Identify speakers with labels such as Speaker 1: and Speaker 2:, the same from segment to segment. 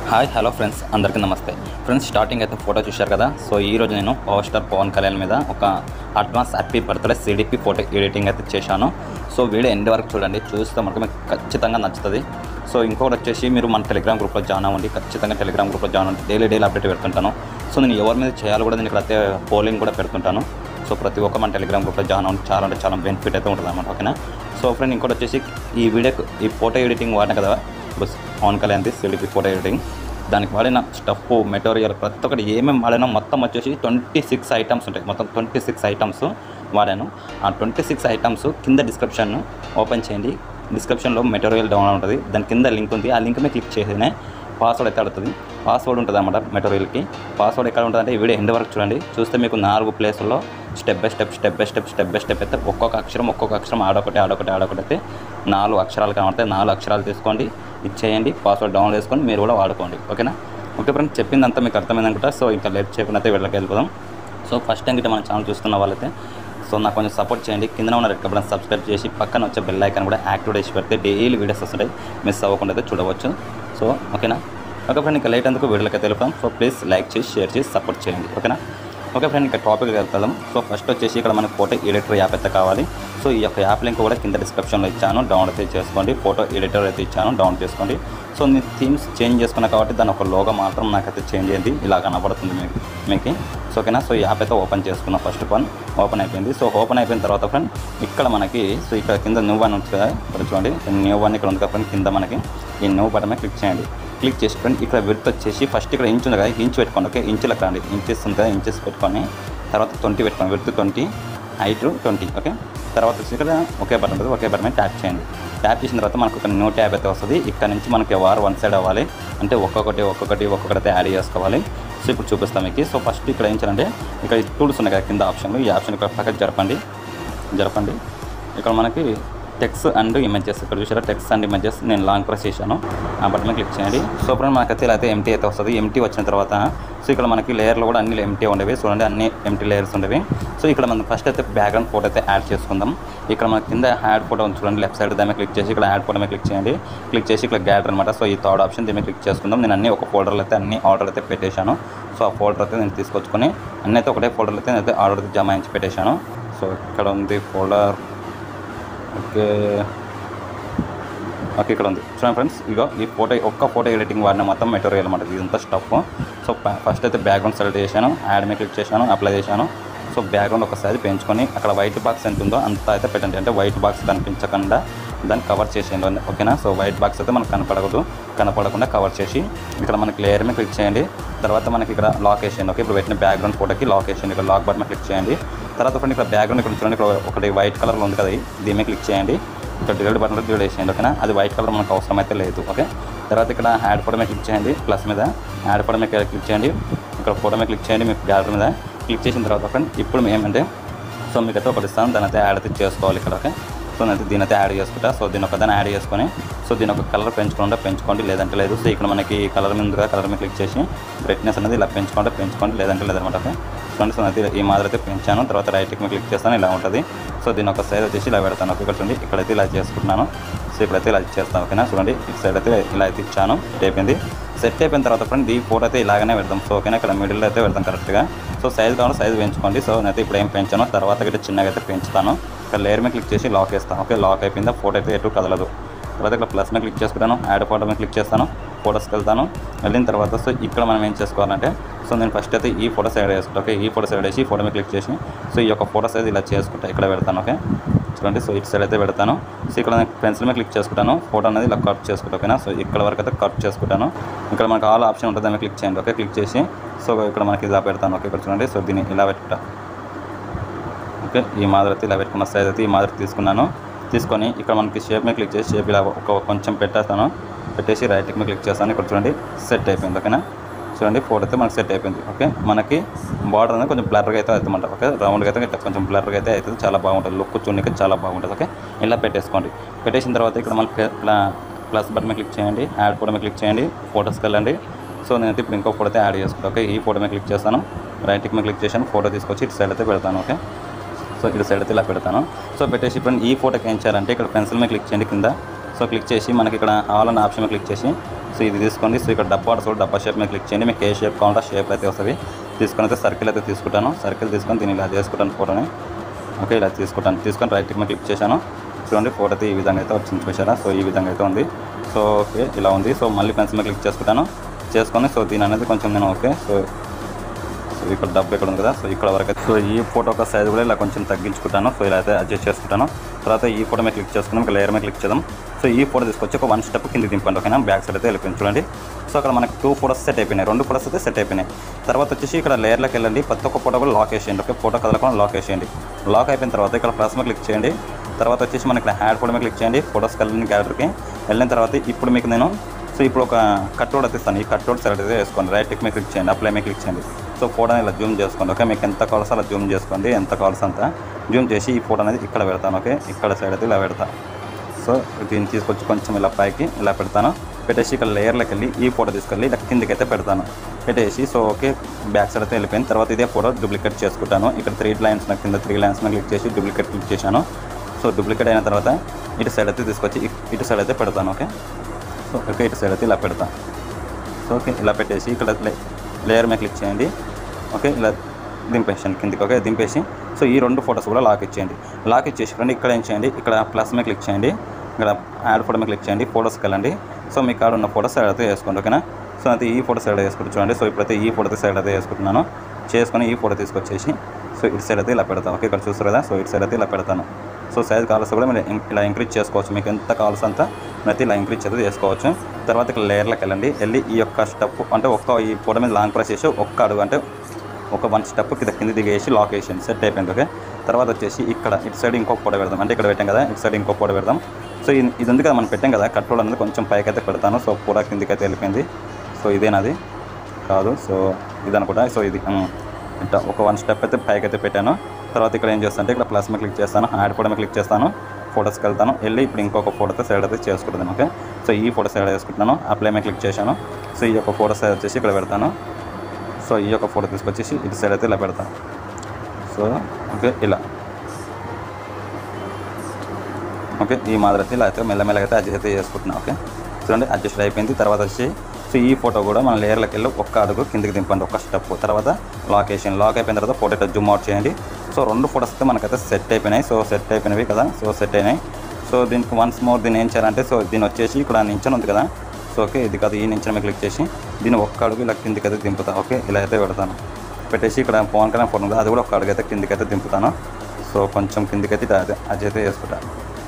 Speaker 1: hi hello friends అందరికీ నమస్తే friends starting అయితే ఫోటో చూశారు కదా సో ఈ రోజు నేను పవర్ స్టార్ పవన్ కళ్యాణ్ మీద ఒక advance happy birthday CDP photo editing అయితే చేశాను సో వీడియో ఎండ్ వరకు చూడండి చూస్తే మనకు మీకు ఖచ్చితంగా నచ్చుతుంది సో ఇంకొకటి వచ్చేసి మీరు మన టెలిగ్రామ్ గ్రూప్లో జాయిన్ అవ్వండి ఖచ్చితంగా టెలిగ్రామ్ గ్రూప్లో జాయిన్ అవ్వండి డైలీ డైలీ అప్డేట్ పెడుతుంటాను సో నేను ఎవరి మీద చేయాలో కూడా నేను ఇక్కడ అయితే పోలింగ్ కూడా పెడుతుంటాను సో ప్రతి ఒక్క మన టెలిగ్రామ్ గ్రూప్లో జాయిన్ అవ్వండి చాలా అంటే చాలా బెనిఫిట్ అయితే ఉంటుంది అనమాట ఓకేనా సో ఫ్రెండ్ ఇంకోటి వచ్చేసి ఈ వీడియోకి ఈ ఫోటో ఎడిటింగ్ వాడిన కదా ఇప్పుడు పవన్ కళ్యాణ్ది సిడిపి ఫోటో ఎడిటింగ్ దానికి వాడిన స్టఫ్ మెటీరియల్ ప్రతి ఒక్కటి ఏమేమి వాడానో మొత్తం వచ్చేసి ట్వంటీ సిక్స్ ఐటమ్స్ ఉంటాయి మొత్తం ట్వంటీ సిక్స్ ఐటమ్స్ వాడాను ఆ ట్వంటీ సిక్స్ ఐటమ్స్ కింద డిస్క్రిప్షన్ ఓపెన్ చేయండి డిస్క్రిప్షన్లో మెటీరియల్ డౌన్ ఉంటుంది దాని కింద లింక్ ఉంది ఆ లింక్ మీద క్లిక్ చేస్తేనే పాస్వర్డ్ అయితే అడుగుతుంది పాస్వర్డ్ ఉంటుంది అన్నమాట మెటీరియల్కి పాస్వర్డ్ ఎక్కడ ఉంటుంది అంటే ఈ వీడియో ఎండ్ వరకు చూడండి చూస్తే మీకు నాలుగు ప్లేసుల్లో step by step step by step step by step అయితే ఒక్కొక్క అక్షరం ఒక్కొక్క అక్షరం ఆడొకటి ఆడొకటి ఆడొకటి అయితే నాలుగు అక్షరాలు కనబడతాయి నాలుగు అక్షరాలు తీసుకోండి ఇచ్చేయండి పాస్వర్డ్ డౌన్లోడ్ చేసుకొని మీరు కూడా వాడుకోండి ఓకేనా ఓకే ఫ్రెండ్స్ చెప్పిందంతా మీకు అర్థమైంది అనుకుంటా సో ఇంకా లేట్ చేయకుండా అయితే వీళ్ళకి వెళ్ళిపోదాం సో ఫస్ట్ టైం గిట్ట మన ఛానల్ చూస్తున్న వాళ్ళైతే సో నాకు కొంచెం సపోర్ట్ చేయండి కింద ఉన్న రెడ్ కబర్ సబ్స్క్రైబ్ చేసి పక్కన వచ్చే బెల్ ఐకాన్ కూడా యాక్టివేట్ చేసి పెడితే డైలీ వీడియోస్ వస్తుంటాయి మిస్ అవ్వకుండా అయితే చూడవచ్చు సో ఓకేనా ఓకే ఫ్రెండ్ ఇంకా లేట్ అందుకు వీడియోలకి తెలుపుతాం సో ప్లీజ్ లైక్ చేసి షేర్ చేసి సపోర్ట్ చేయండి ఓకేనా ఓకే ఫ్రెండ్ ఇంకా టాపిక్ వెళ్తాం సో ఫస్ట్ వచ్చేసి ఇక్కడ మనకు ఫోటో ఎడిటర్ యాప్ అయితే కావాలి సో ఈ యొక్క యాప్ లింక్ కూడా కింద డిస్క్రిప్షన్లో ఇచ్చాను డౌన్లోడ్ అయితే చేసుకోండి ఫోటో ఎడిటర్ అయితే ఇచ్చాను డౌన్లోడ్ చేసుకోండి సో నేను థీమ్స్ చేంజ్ చేసుకున్నా కాబట్టి దాని ఒక లోగో మాత్రం నాకైతే చేంజ్ అయింది ఇలా కనబడుతుంది మీకు మీకు సో ఓకేనా సో ఈ యాప్ అయితే ఓపెన్ చేసుకున్నా ఫస్ట్ వన్ ఓపెన్ అయిపోయింది సో ఓపెన్ అయిపోయిన తర్వాత ఫ్రెండ్ ఇక్కడ మనకి సో ఇక్కడ కింద న్యూ వన్ ఉంది కదా ఇక్కడ చూడండి న్యూ వన్ ఇక్కడ ఉంది కదా ఫ్రెండ్ కింద మనకి ఈ న్యూ బటన్ మీద క్లిక్ చేయండి క్లిక్ చేసి ఫ్రెండ్ ఇక్కడ విడత్ వచ్చేసి ఫస్ట్ ఇక్కడ ఇంచ్ ఉంది కదా ఇంచ్ పెట్టుకోండి ఓకే ఇంచులకు రండి ఇంచెస్ ఉంది కదా ఇంచెస్ పెట్టుకొని తర్వాత ట్వంటీ పెట్టుకోండి width twenty height twenty okay తర్వాత వచ్చి ఇక్కడ ఒకే బటన్ ఉంటుంది ఒకే బటన్ మీద ట్యాప్ చేయండి ట్యాప్ చేసిన తర్వాత మనకు ఒక న్యూ ట్యాబ్ అయితే వస్తుంది ఇక్కడ నుంచి మనకి వార్ వన్ సైడ్ అవ్వాలి అంటే ఒక్కొక్కటి ఒక్కొక్కటి ఒక్కొక్కటి అయితే యాడ్ చేసుకోవాలి సో ఇప్పుడు చూపిస్తాం మీకు సో ఫస్ట్ ఇక్కడ ఏం చేయాలంటే ఇక్కడ టూల్స్ ఉన్నాయి కదా కింద ఆప్షన్లు ఈ ఆప్షన్ ఇక్కడ పక్కన జరపండి జరపండి ఇక్కడ మనకి టెక్స్ అండ్ ఇమేజెస్ ఇక్కడ చూసారా టెక్స్ అండ్ ఇమేజెస్ నేను లాంగ్ ప్రెస్ చేశాను ఆ బటన్ క్లిక్ చేయండి సో ఇప్పుడు మనకైతే ఇలా అయితే ఎంటీ అయితే వస్తుంది ఎంటీ వచ్చిన తర్వాత సో ఇక్కడ మనకి లేయర్లో కూడా అన్ని ఎంటీ ఉండేవి చూడండి అన్ని ఎంటీ లేయర్స్ ఉండేవి సో ఇక్కడ మనం ఫస్ట్ అయితే బ్యాక్గ్రౌండ్ ఫోటో అయితే యాడ్ చేసుకుందాం ఇక్కడ మన కింద యాడ్ ఫోటో ఉంది చూడండి లెఫ్ట్ సైడ్ దాని మీద క్లిక్ చేసి ఇక్కడ యాడ్ ఫోటో మీద క్లిక్ చేయండి క్లిక్ చేసి ఇక్కడ గ్యాలరీ అనమాట సో ఈ థర్డ్ ఆప్షన్ దీని మీద క్లిక్ చేసుకుందాం నేను అన్ని ఒక ఫోల్డర్లో అయితే అన్ని ఆర్డర్ అయితే పెట్టేశాను సో ఆ ఫోల్డర్ అయితే నేను తీసుకొచ్చుకొని అన్ని అయితే ఒకటే ఫోల్డర్లో అయితే నేనైతే ఆర్డర్ అయితే జమాయించి పెట్టేశాను సో ఇక్కడ ఉంది ఫోల్డర్ ఓకే ఓకే ఇక్కడ ఉంది చూడండి ఫ్రెండ్స్ ఇగో ఈ ఫోటో ఒక్క ఫోటో ఎడిటింగ్ వాడిన మొత్తం మెటీరియల్ అనమాట ఇదంతా స్టఫ్ సో ఫస్ట్ అయితే బ్యాక్గ్రౌండ్ సెలెక్ట్ చేశాను యాడ్ మీద క్లిక్ చేశాను అప్లై చేశాను సో బ్యాక్గ్రౌండ్ ఒకసారి పెంచుకొని అక్కడ వైట్ బాక్స్ ఎంత ఉందో అంత అయితే పెట్టండి అంటే వైట్ బాక్స్ కనిపించకుండా దాన్ని కవర్ చేసేయండి ఓకేనా సో వైట్ బాక్స్ అయితే మనకు కనపడకూడదు కనపడకుండా కవర్ చేసి ఇక్కడ మనకి లేయర్ మీద క్లిక్ చేయండి తర్వాత మనకి ఇక్కడ లాక్ వేసేయండి ఓకే ఇప్పుడు పెట్టిన బ్యాక్గ్రౌండ్ ఫోటోకి లాక్ వేసేయండి ఇక్కడ లాక్ బటన్ మీద క్లిక్ చేయండి తర్వాత ఫ్రెండ్ ఇక్కడ బ్యాక్గ్రౌండ్ ఇక్కడ చూడండి ఇక్కడ ఒకటి వైట్ కలర్లో ఉంది కదా దీని మీద క్లిక్ చేయండి ఇక్కడ డిలీట్ బటన్ డిలీట్ చేయండి ఓకేనా అది వైట్ కలర్ మనకు అవసరం అయితే లేదు ఓకే తర్వాత ఇక్కడ యాడ్ ఫోటో మీద క్లిక్ చేయండి ప్లస్ మీద యాడ్ ఫోటో మీద క్లిక్ చేయండి ఇక్కడ ఫోటో మీద క్లిక్ చేయండి మీకు గ్యాలరీ మీద క్లిక్ చేసిన తర్వాత ఫ్రెండ్ ఇప్పుడు ఏమంటే సో మీకు అయితే ఒకటి ఇస్తాను దాని అయితే యాడ్ అయితే చేసుకోవాలి ఇక్కడ ఓకే సో నేను దీని అయితే యాడ్ చేసుకుంటా సో దీని ఒక దాన్ని యాడ్ చేసుకొని సో దీని ఒక కలర్ పెంచుకుంటే పెంచుకోండి లేదంటే లేదు సో ఇక్కడ మనకి కలర్ మీద ఉంది కదా కలర్ మీద క్లిక్ చేసి బ్రైట్నెస్ అనేది ఇలా పెంచుకుంటే పెంచుకోండి లేదంటే లేదనమాట ఓకే చూడండి సో అయితే ఈ మాదిరి అయితే పెంచాను తర్వాత రైట్ మీద క్లిక్ చేస్తాను ఇలా ఉంటుంది సో దీని ఒక సైడ్ వచ్చేసి ఇలా పెడతాను ఓకే ఇక్కడ చూడండి ఇక్కడైతే ఇలా చేసుకుంటున్నాను సో ఇప్పుడైతే ఇలా చేస్తాను ఓకేనా చూడండి ఇటు సైడ్ అయితే ఇలా అయితే ఇచ్చాను సెట్ అయిపోయింది సెట్ అయిపోయిన తర్వాత ఫ్రెండ్ ఈ ఫోటో అయితే ఇలాగనే పెడతాం సో ఓకేనా ఇక్కడ మిడిల్లో అయితే పెడతాం కరెక్ట్గా సో సైజ్ కావాలి సైజ్ పెంచుకోండి సో నేనైతే ఇప్పుడు ఏం పెంచాను తర్వాత గిట్ట చిన్నగా అయితే పెంచుతాను ఇక్కడ లేయర్ మీద క్లిక్ చేసి లాక్ వేస్తాను ఓకే లాక్ అయిపోయిందా ఫోటో అయితే ఎటు కదలదు తర్వాత ఇక్కడ ప్లస్ మీద క్లిక్ చేసుకుంటాను యాడ్ ఫోటో మీద క్లిక్ చేస్తాను ఫోటోస్కి వెళ్తాను వెళ్ళిన తర్వాత సో ఇక్కడ మనం ఏం చేసుకోవాలంటే సో నేను ఫస్ట్ అయితే ఈ ఫోటో సైడ్ వేసుకుంటా ఓకే ఈ ఫోటో సైడ్ వేసి ఫోటో మీద క్లిక్ చేసి సో ఈ యొక్క ఫోటో సైజ్ ఇలా చేసుకుంటా ఇక్కడ పెడతాను ఓకే చూడండి సో ఇటు సైడ్ అయితే పెడతాను సో ఇక్కడ నేను పెన్సిల్ మీద క్లిక్ చేసుకుంటాను ఫోటో అనేది ఇలా కట్ చేసుకుంటా ఓకేనా సో ఇక్కడ వరకు అయితే కట్ చేసుకుంటాను ఇక్కడ మనకు ఆల్ ఆప్షన్ ఉంటుంది దాన్ని క్లిక్ చేయండి ఓకే క్లిక్ చేసి సో ఇక్కడ మనకి ఇలా పెడతాను ఓకే ఇక్కడ చూడండి సో దీన్ని ఇలా పెట్టుకుంటా ఓకే ఈ మాదిరి అయితే ఇలా పెట్టుకున్న సైజ్ అయితే ఈ మాదిరి తీసుకున్నాను తీసుకొని ఇక్కడ మనకి షేప్ మీద క్లిక్ చేసి షేప్ ఇలా ఒక కొంచెం పెట్టేస్తాను పెట్టేసి రైట్ మీద క్లిక్ చేస్తాను ఇక్కడ చూడండి సెట్ అయిపోయింది ఓకేనా చూడండి ఫోటో అయితే మనకి సెట్ అయిపోయింది ఓకే మనకి బార్డర్ అనేది కొంచెం బ్లర్గా అయితే అవుతుందంట ఓకే రౌండ్గా అయితే ఇట్లా కొంచెం బ్లర్గా అయితే అవుతుంది చాలా బాగుంటుంది లుక్ చూడడానికి చాలా బాగుంటుంది ఓకే ఇలా పెట్టేసుకోండి పెట్టేసిన తర్వాత ఇక్కడ మనకి ప్లస్ బటన్ మీద క్లిక్ చేయండి యాడ్ ఫోటో మీద క్లిక్ చేయండి ఫోటోస్కి వెళ్ళండి సో నేనైతే ఇప్పుడు ఇంకో ఫోటో అయితే యాడ్ చేసుకుంటాను ఓకే ఈ ఫోటో మీద క్లిక్ చేస్తాను రైట్ మీద క్లిక్ చేశాను ఫోటో తీసుకొచ్చి ఇటు సైడ్ అయితే పెడతాను ఓకే సో ఇటు సైడ్ అయితే ఇలా పెడతాను సో పెట్టేసి ఇప్పుడు ఈ ఫోటోకి ఏం చేయాలంటే ఇక్కడ పెన్సిల్ మీద క్లిక్ చేయండి కింద సో క్లిక్ చేసి మనకి ఇక్కడ ఆల్ అన్న ఆప్షన్ మీద క్లిక్ చేసి సో ఇది తీసుకోండి సో ఇక్కడ డబ్బా సో డబ్బా షేప్ మీద క్లిక్ చేయండి మీకు ఏ షేప్ కావాలంటే ఆ షేప్ అయితే వస్తుంది తీసుకొని అయితే సర్కిల్ అయితే తీసుకుంటాను సర్కిల్ తీసుకొని దీన్ని ఇలా చేసుకుంటాను ఫోటోని ఓకే ఇలా తీసుకుంటాను తీసుకొని రైట్ మీద క్లిక్ చేశాను చూడండి ఫోటో అయితే ఈ విధంగా అయితే వచ్చింది చూసారా సో ఈ విధంగా అయితే ఉంది సో ఓకే ఇలా ఉంది సో మళ్ళీ పెన్సిల్ మీద క్లిక్ చేసుకుంటాను చేసుకొని సో దీని అనేది కొంచెం నేను ఓకే సో సో ఇక్కడ డబ్బు ఇక్కడ ఉంది కదా సో ఇక్కడ వరకు అయితే- సో ఈ ఫోటో ఒక సైజ్ కూడా ఇలా కొంచెం తగ్గించుకుంటాను సో ఇలా అయితే అడ్జస్ట్ చేసుకుంటాను తర్వాత ఈ ఫోటో మీద క్లిక్ చేసుకున్నాం ఇంకా లేయర్ మీద క్లిక్ చేద్దాం సో ఈ ఫోటో తీసుకొచ్చి ఒక వన్ స్టెప్ కింద దింపండి ఓకేనా బ్యాక్ సైడ్ అయితే వెళ్ళిపోయింది చూడండి సో అక్కడ మనకి టూ ఫోటోస్ సెట్ అయిపోయినాయి రెండు ఫోటోస్ అయితే సెట్ అయిపోయినాయి తర్వాత వచ్చేసి ఇక్కడ లేయర్లోకి వెళ్ళండి ప్రతి ఒక్క ఫోటో కూడా లాక్ వేసేయండి ఓకే ఫోటో కదలకుండా లాక్ వేసేయండి లాక్ అయిపోయిన తర్వాత ఇక్కడ ప్లస్ మీద క్లిక్ చేయండి తర్వాత వచ్చేసి మనకి ఇక్కడ హ్యాడ్ ఫోటో మీద క్లిక్ చేయండి ఫోటోస్ వెళ్ళండి గ్యాలరీకి వెళ్ళిన తర్వాత ఇప్పుడు మీకు నేను సో ఇప్పుడు ఒక కట్ రోడ్ అయితే ఇస్తాను ఈ కట్ రోడ్ సెలెక్ట్ అయితే వేసుకోండి రైట్ క్లిక్ మీద క్లిక్ చేయండి అప్లై మీద క్లిక్ చేయండి సో ఫోటోని ఇలా జూమ్ చేసుకోండి ఓకే మీకు ఎంత కావాల్సో అలా జూమ్ చేసుకోండి ఎంత కావాల్సో అంత జూమ్ చేసి ఈ ఫోటో అనేది ఇక్కడ పెడతాను ఓకే ఇక్కడ సైడ్ అయితే ఇలా పెడతాను సో దీన్ని తీసుకొచ్చి కొంచెం ఇలా పైకి ఇలా పెడతాను పెట్టేసి ఇక్కడ లేయర్లోకి వెళ్ళి ఈ ఫోటో తీసుకెళ్ళి ఇలా కిందకి అయితే పెడతాను పెట్టేసి సో ఓకే బ్యాక్ సైడ్ అయితే వెళ్ళిపోయిన తర్వాత ఇదే ఫోటో డూప్లికేట్ చేసుకుంటాను ఇక్కడ త్రీ లైన్స్ నా కింద త్రీ లైన్స్ మీద క్లిక్ చేసి డూప్లికేట్ క్లిక్ చేశాను సో డూప్లికేట్ అయిన తర్వాత ఇటు సైడ్ అయితే తీసుకొచ్చి ఇ- ఇటు సైడ్ అయితే పెడతాను ఓకే సో ఓకే ఇటు సైడ్ అయితే ఇలా పెడతాను సో ఓకే ఇలా పెట్టేసి ఇక్కడ లే- లేయర్ మీద క్లిక్ చేయండి ఓకే ఇలా దింపేసాను కిందికి ఓకే దింపేసి సో ఈ రెండు ఫొటోస్ కూడా లాక్ ఇచ్చేయండి లాక్ ఇచ్చేసి ఫ్రెండ్ ఇక్కడ ఏం చేయండి ఇక్కడ ప్లస్ మీద క్లిక్ చేయండి ఇక్కడ యాడ్ ఫోటో మీద క్లిక్ చేయండి ఫోటోస్కి వెళ్ళండి సో మీ కాడ ఉన్న ఫోటోస్ సైడ్ అయితే వేసుకోండి ఓకేనా సో అయితే ఈ ఫోటో సైడ్ వేసుకుంటూ చూడండి సో ఇప్పుడైతే ఈ ఫోటో సైడ్ అయితే వేసుకుంటున్నాను చేసుకొని ఈ ఫోటో తీసుకొచ్చేసి సో ఇటు సైడ్ అయితే ఇలా పెడతాను ఓకే ఇక్కడ చూస్తారు కదా సో ఇటు సైడ్ అయితే ఇలా పెడతాను సో సైజ్ కావాల్సి కూడా మీరు ఇం- ఇలా ఇంక్రీజ్ చేసుకోవచ్చు మీకు ఎంత కావాల్సి అంత అయితే ఇలా ఇంక్రీజ్ అయితే చేసుకోవచ్చు తర్వాత ఇక్కడ లేయర్లోకి వెళ్ళండి వెళ్ళి ఈ యొక్క స్టెప్ అంటే ఒక్క ఈ ఫోటో మీద లాంగ్ ప్రెస్ చేసి ఒక్క అడుగు అంటే ఒక వన్ స్టెప్ కింద కింద దిగేసి లాక్ వేసేయండి సెట్ అయిపోయింది ఓకే తర్వాత వచ్చేసి ఇక్కడ ఇటు సైడ్ ఇంకో ఫోటో పెడదాం అంటే ఇక్కడ పెట్టాం కదా ఇటు సైడ్ ఇంకో ఫోటో పెడదాం సో ఇది ఇది ఉంది కదా మనం పెట్టాం కదా కట్రోల్ అనేది కొంచెం పైకి అయితే పెడతాను సో పూరా కిందికి అయితే వెళ్ళిపోయింది సో ఇదేనాది కాదు సో ఇది అనుకుంటా సో ఇది ఉమ్, ఇట్లా ఒక వన్ స్టెప్ అయితే పైకి అయితే పెట్టాను తర్వాత ఇక్కడ ఏం చేస్తాను అంటే ఇక్కడ ప్లస్ మీద క్లిక్ చేస్తాను యాడ్ ఫోటో మీద క్లిక్ చేస్తాను ఫోటోస్కి వెళ్తాను వెళ్ళి ఇప్పుడు ఇంకొక ఫోటోతో సైడ్ అయితే చేసుకుంటాను ఓకే సో ఈ ఫోటో సైడ్ వేసుకుంటున్నాను అప్లై మీద క్లిక్ చేశాను సో ఈ యొక్క ఫోటో సైడ్ వచ్చేసి ఇక్కడ పెడతాను సో ఈ యొక్క ఫోటో తీసుకొచ్చేసి ఇటు సైడ్ అయితే ఇలా పెడతాను సో ఓకే ఇలా ఓకే ఈ మాదిరి అయితే ఇలా అయితే మెల్లమెల్లగా అయితే అడ్జస్ట్ అయితే చేసుకుంటున్నాను ఓకే చూడండి అడ్జస్ట్ అయిపోయింది తర్వాత వచ్చి సో ఈ ఫోటో కూడా మన లేయర్లోకి వెళ్ళి ఒక్క అడుగు కిందికి దింపండి ఒక స్టెప్ తర్వాత లాక్ వేసేయండి లాక్ అయిపోయిన తర్వాత ఫోటో ఇట్లా జూమ్ అవుట్ చేయండి సో రెండు ఫోటోస్ అయితే మనకైతే సెట్ అయిపోయినాయి సో సెట్ అయిపోయినవి కదా సో సెట్ అయినాయి సో దీనికి వన్స్ మోర్ దీన్ని ఏం చేయాలంటే సో దీన్ని వచ్చేసి ఇక్కడ నించని ఉంది కదా సో ఓకే ఇది కాదు ఈ నించన మీద క్లిక్ చేసి దీన్ని ఒక్క అడుగు ఇలా కిందికి అయితే దింపుతాను ఓకే ఇలా అయితే పెడతాను పెట్టేసి ఇక్కడ పవన్ కళ్యాణ్ ఫోన్ ఉంది అది కూడా ఒక అడుగు అయితే కిందికి అయితే దింపుతాను సో కొంచెం కిందికి అయితే ఇట్లా అదే అది అయితే వేసుకుంటాను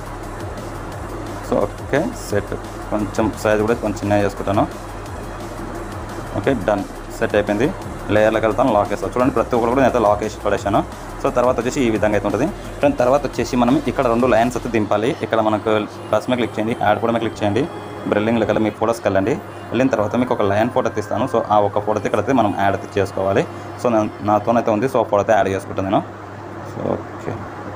Speaker 1: సో ఓకే సెట్ కొంచెం సైజ్ కూడా కొంచెం చిన్నగా చేసుకుంటాను ఓకే డన్ సెట్ అయిపోయింది లేయర్లోకి వెళ్తాను లాక్ వేస్తాను చూడండి ప్రతి ఒక్కరు కూడా నేనైతే లాక్ వేసి పడేసాను సో తర్వాత వచ్చేసి ఈ విధంగా అయితే ఉంటుంది ఫ్రెండ్ తర్వాత వచ్చేసి మనం ఇక్కడ రెండు లైన్స్ అయితే దింపాలి ఇక్కడ మనకు ప్లస్ మీద క్లిక్ చేయండి యాడ్ కూడా మీద క్లిక్ చేయండి బ్రిల్లింగ్లోకి వెళ్ళి మీ ఫోటోస్కి వెళ్ళండి వెళ్ళిన తర్వాత మీకు ఒక లైన్ ఫోటో తీస్తాను సో ఆ ఒక ఫోటో ఇక్కడ అయితే మనం యాడ్ అయితే చేసుకోవాలి సో నా నాతోనైతే ఉంది సో ఫోటో అయితే యాడ్ చేసుకుంటాను నేను సో ఓకే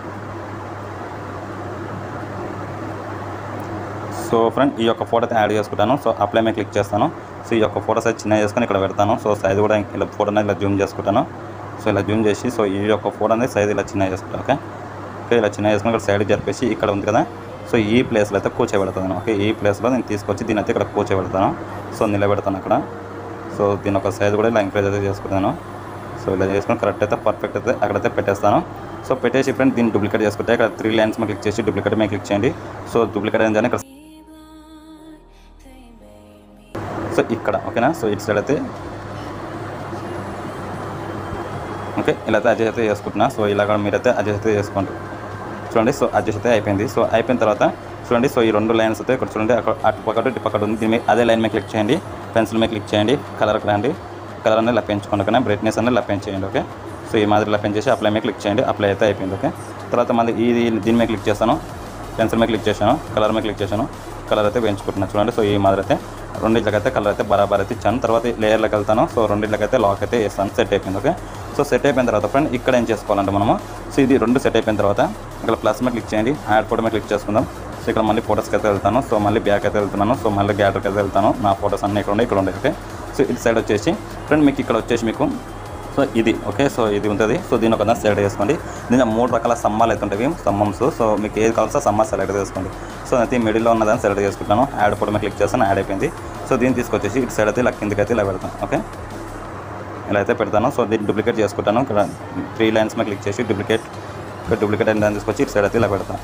Speaker 1: సో ఫ్రెండ్ ఈ యొక్క ఫోటో అయితే యాడ్ చేసుకుంటాను సో అప్లై మీద క్లిక్ చేస్తాను సో ఈ యొక్క ఫోటో సైజ్ చిన్న చేసుకొని ఇక్కడ పెడతాను సో సైజ్ కూడా ఇలా ఫోటో అనేది ఇలా జూమ్ చేసుకుంటాను సో ఇలా జూమ్ చేసి సో ఈ యొక్క ఫోటో అనేది సైజ్ ఇలా చిన్న చేసుకుంటాను ఓకే ఓకే ఇలా చిన్న చేసుకుని ఇక్కడ సైడ్ జరిపేసి ఇక్కడ ఉంది కదా సో ఈ ప్లేస్లో అయితే కూర్చోబెడతాను ఓకే ఈ ప్లేస్లో నేను తీసుకొచ్చి దీని అయితే ఇక్కడ కూర్చోబెడతాను సో నిలబెడతాను అక్కడ సో దీని ఒక సైజ్ కూడా ఇలా ఎంకరేజ్ అయితే చేసుకుంటాను సో ఇలా చేసుకుని కరెక్ట్ అయితే పర్ఫెక్ట్ అయితే అక్కడైతే పెట్టేస్తాను సో పెట్టేసి ఫ్రెండ్ దీన్ని డూప్లికేట్ చేసుకుంటే ఇక్కడ త్రీ లైన్స్ మీద క్లిక్ చేసి డూప్లికేట్ మీద క్లిక్ చేయండి సో డూప్లికేట్ అయిందని ఇక్కడ సో ఇక్కడ ఓకేనా సో ఇటు సైడ్ అయితే ఓకే ఇలా అయితే అడ్జస్ట్ అయితే చేసుకుంటున్నా సో ఇలా కూడా మీరైతే అడ్జస్ట్ అయితే చేసుకోండి చూడండి సో అడ్జస్ట్ అయితే అయిపోయింది సో అయిపోయిన తర్వాత చూడండి సో ఈ రెండు లైన్స్ అయితే ఇక్కడ చూడండి అక్కడ అటు పక్కన ఇటు పక్కన ఉంది దీని మీద అదే లైన్ మీద క్లిక్ చేయండి పెన్సిల్ మీద క్లిక్ చేయండి కలర్కి రండి కలర్ అనేది ఇలా పెంచుకోండి ఓకేనా బ్రైట్నెస్ అనేది ఇలా పెంచేయండి ఓకే సో ఈ మాదిరి ఇలా పెంచేసి అప్లై మీద క్లిక్ చేయండి అప్లై అయితే అయిపోయింది ఓకే తర్వాత మళ్ళీ ఈ దీని మీద క్లిక్ చేస్తాను పెన్సిల్ మీద క్లిక్ చేశాను కలర్ మీద క్లిక్ చేశాను కలర్ అయితే పెంచుకుంటున్నాను చూడండి సో ఈ మాదిరి అయితే రెండింటికైతే కలర్ అయితే బరాబర్ అయితే ఇచ్చాను తర్వాత లేయర్లకు వెళ్తాను సో రెండింటికైతే లాక్ అయితే వేస్తాను సెట్ అయిపోయింది ఓకే సో సెట్ అయిపోయిన తర్వాత ఫ్రెండ్ ఇక్కడ ఏం చేసుకోవాలంటే మనము సో ఇది రెండు సెట్ అయిపోయిన తర్వాత ఇక్కడ ప్లస్ మీద క్లిక్ చేయండి యాడ్ ఫోటో మీద క్లిక్ చేసుకుందాం సో ఇక్కడ మళ్ళీ ఫోటోస్కి అయితే వెళ్తాను సో మళ్ళీ బ్యాక్ అయితే వెళ్తున్నాను సో మళ్ళీ గ్యాలరీకి అయితే వెళ్తాను నా ఫోటోస్ అన్నీ ఇక్కడ ఉన్నాయి ఇక్కడ ఉన్నాయి ఓకే సో ఇటు సైడ్ వచ్చేసి ఫ్రెండ్ మీకు ఇక్కడ వచ్చేసి మీకు సో ఇది ఓకే సో ఇది ఉంటుంది సో దీని ఒక సెలెక్ట్ చేసుకోండి దీనిలో మూడు రకాల సమ్మాలు అయితే ఉంటాయి సమ్మమ్స్ సో మీకు ఏది కావాల్సో సమ్మా సెలెక్ట్ చేసుకోండి సో అయితే మిడిల్లో ఉన్నదాన్ని సెలెక్ట్ చేసుకుంటాను యాడ్ ఫోటో మీద క్లిక్ చేస్తాను యాడ్ అయిపోయింది సో దీన్ని తీసుకొచ్చేసి ఇటు సైడ్ అయితే ఇలా కిందకి అయితే ఇలా పెడతాం ఓకే ఇలా అయితే పెడతాను సో దీన్ని డూప్లికేట్ చేసుకుంటాను ఇక్కడ త్రీ లైన్స్ మీద క్లిక్ చేసి డూప్లికేట్ ఇక్కడ డూప్లికేట్ అయిన దాన్ని తీసుకొచ్చి ఇటు సైడ్ అయితే ఇలా పెడతాను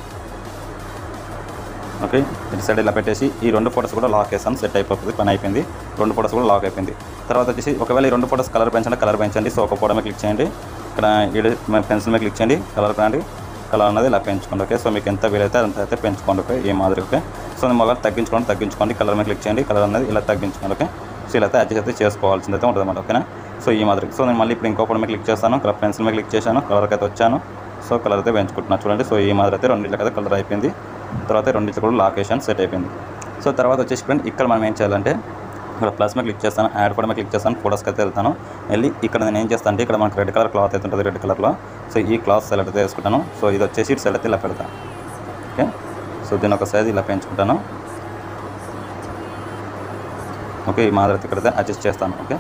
Speaker 1: ఓకే ఇటు సైడ్ ఇలా పెట్టేసి ఈ రెండు ఫోటోస్ కూడా లాక్ చేస్తాను సెట్ అయిపోతుంది పని అయిపోయింది రెండు ఫోటోస్ కూడా లాక్ అయిపోయింది తర్వాత వచ్చేసి ఒకవేళ ఈ రెండు ఫోటోస్ కలర్ పెంచండి కలర్ పెంచండి సో ఒక ఫోటో మీద క్లిక్ చేయండి ఇక్కడ ఈడ పెన్సిల్ మీద క్లిక్ చేయండి కలర్ కాండి కలర్ అనేది ఇలా పెంచుకోండి ఓకే సో మీకు ఎంత వీలైతే అంత అయితే పెంచుకోండి ఓకే ఈ మాదిరి ఓకే సో మొదలు తగ్గించుకోండి తగ్గించుకోండి కలర్ మీద క్లిక్ చేయండి కలర్ అనేది ఇలా తగ్గించుకోండి ఓకే సో ఇలా అయితే అడ్జస్ట్ అయితే చేసుకోవాల్సింది అయితే ఉంటుంది అన్నమాట ఓకేనా సో ఈ మాదిరి సో నేను మళ్ళీ ఇప్పుడు ఇంకో ఫోటో మీద క్లిక్ చేస్తాను ఇక్కడ పెన్సిల్ మీద క్లిక్ చేశాను కలర్కి అయితే వచ్చాను సో కలర్ అయితే పెంచుకుంటున్నాను చూడండి సో ఈ మాదిరి అయితే రెండింటికి అయితే కలర్ అయిపోయింది తర్వాత రెండింటికి కూడా లాకేషన్ సెట్ అయిపోయింది సో తర్వాత వచ్చేసి ఫ్రెండ్ ఇక్కడ మనం ఏం చేయాలంటే ఇక్కడ ప్లస్ మీద క్లిక్ చేస్తాను యాడ్ కూడా మీద క్లిక్ చేస్తాను ఫోటోస్కి అయితే వెళ్తాను వెళ్ళి ఇక్కడ నేను ఏం చేస్తాను అంటే ఇక్కడ మనకు రెడ్ కలర్ క్లాత్ అయితే ఉంటుంది రెడ్ కలర్లో సో ఈ క్లాత్ సెలెక్ట్ అయితే వేసుకుంటాను సో ఇది వచ్చేసి ఇటు సెలెక్ట్ ఇలా పెడతాను ఓకే సో దీని ఒక సైజ్ ఇలా పెంచుకుంటాను ఓకే ఈ మాదిరి అయితే ఇక్కడ అయితే అడ్జస్ట్ చేస్తాను ఓకే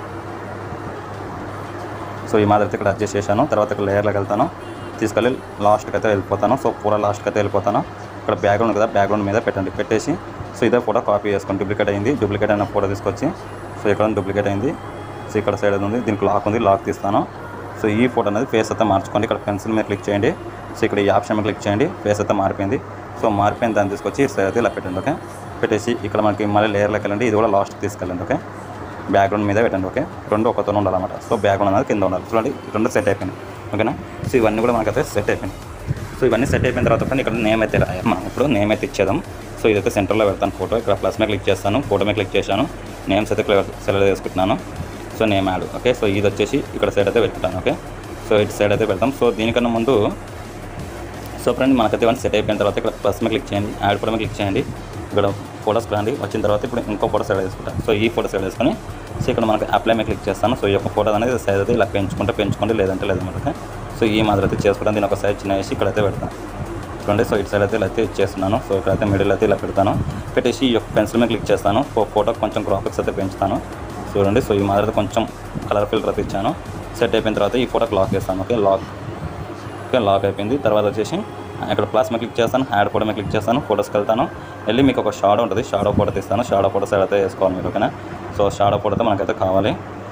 Speaker 1: సో ఈ మాదిరి అయితే ఇక్కడ అడ్జస్ట్ చేశాను తర్వాత ఇక్కడ లేయర్లోకి వెళ్తాను తీసుకెళ్ళి లాస్ట్కి అయితే వెళ్ళిపోతాను సో పూరా లాస్ట్కి అయితే వెళ్ళిపోతాను ఇక్కడ బ్యాక్గ్రౌండ్ కదా బ్యాక్గ్రౌండ్ మీద పెట్టండి పెట్టేసి సో ఇదే ఫోటో కాపీ చేసుకొని డూప్లికేట్ అయింది డూప్లికేట్ అయిన ఫోటో తీసుకొచ్చి సో ఇక్కడ డూప్లికేట్ అయింది సో ఇక్కడ సైడ్ ఉంది దీనికి లాక్ ఉంది లాక్ తీస్తాను సో ఈ ఫోటో అనేది ఫేస్ అయితే మార్చుకోండి ఇక్కడ పెన్సిల్ మీద క్లిక్ చేయండి సో ఇక్కడ ఈ ఆప్షన్ మీద క్లిక్ చేయండి ఫేస్ అయితే మారిపోయింది సో మారిపోయిన దాన్ని తీసుకొచ్చి ఇటు సైడ్ అయితే ఇలా పెట్టండి ఓకే పెట్టేసి ఇక్కడ మనకి మళ్ళీ లేయర్లోకి వెళ్ళండి ఇది కూడా లాస్ట్కి తీసుకెళ్ళండి ఓకే బ్యాక్గ్రౌండ్ మీద పెట్టండి ఓకే రెండు ఒకతో ఉండాలన్నమాట సో బ్యాక్గ్రౌండ్ అనేది కింద ఉండాలి చూడండి రెండు సెట్ అయిపోయింది ఓకేనా సో ఇవన్నీ కూడా మనకైతే సెట్ అయిపోయింది సో ఇవన్నీ సెట్ అయిపోయిన తర్వాత ఫ్రెండ్ ఇక్కడ నేమ్ అయితే రాయాలి మనం ఇప్పుడు నేమ్ అయితే ఇచ్చేద్దాం సో ఇదైతే సెంటర్లో పెడతాను ఫోటో ఇక్కడ ప్లస్ మీద క్లిక్ చేస్తాను ఫోటో మీద క్లిక్ చేశాను నేమ్స్ అయితే సెలెక్ట్ చేసుకుంటున్నాను so name add okay so ఇది వచ్చేసి ఇక్కడ సైడ్ అయితే పెట్టుకుంటాను ఓకే సో ఇటు సైడ్ అయితే పెడతాం సో దీనికన్నా ముందు సో ఫ్రెండ్ మనకైతే ఇవన్నీ సెట్ అయిపోయిన తర్వాత ఇక్కడ ప్లస్ మీద క్లిక్ చేయండి యాడ్ ఫోటో మీద క్లిక్ చేయండి ఇక్కడ ఫోటోస్ రండి వచ్చిన తర్వాత ఇప్పుడు ఇంకో ఫోటో సెలెక్ట్ చేసుకుంటాను సో ఈ ఫోటో సెలెక్ట్ చేసుకొని సో ఇక్కడ మనకి అప్లై మీద క్లిక్ చేస్తాను సో ఈ యొక్క ఫోటో అనేది సైజ్ అయితే ఇలా పెంచుకుంటే పెంచుకోండి లేదంటే లేదన్నమాట ఓకే సో ఈ మాదిరి అయితే చేసుకుంటాను దీని ఒక సైజ్ చిన్న వేసి ఇక్కడైతే పెడతాను చూడండి సో ఇటు సైడ్ అయితే ఇలా అయితే ఇచ్చేస్తున్నాను సో ఇక్కడైతే మిడిల్ అయితే ఇలా పెడతాను పెట్టేసి ఈ యొక్క పెన్సిల్ మీద క్లిక్ చేస్తాను సో ఫోటో కొంచెం గ్రాఫిక్స్ అయితే పెంచుతాను చూడండి సో ఈ మాదిరి అయితే కొంచెం కలర్ ఫిల్టర్ అయితే ఇచ్చాను సెట్ అయిపోయిన తర్వాత ఈ ఫోటోకి లాక్ చేస్తాను ఓకే లాక్ ఓకే లాక్ అయిపోయింది తర్వాత వచ్చేసి ఇక్కడ ప్లస్ మీద క్లిక్ చేస్తాను యాడ్ ఫోటో మీద క్లిక్ చేస్తాను ఫోటోస్కి వెళ్తాను వెళ్ళి మీకు ఒక షాడో ఉంటుంది షాడో ఫోటో తీస్తాను షాడో ఫోటో సైడ్ అయితే వేసుకోవాలి మీరు ఓకేనా సో షాడో ఫోటో అయితే మనకైతే కావాలి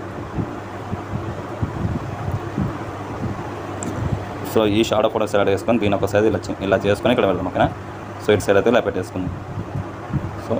Speaker 1: సో ఈ షాడో ఫోటో సెలెక్ట్ చేసుకొని దీని ఒక సైజ్ ఇలా చి- ఇలా చేసుకొని ఇక్కడ వెళ్దాం ఓకేనా సో ఇటు సైడ్ అయితే ఇలా పెట్టేసుకుందాం సో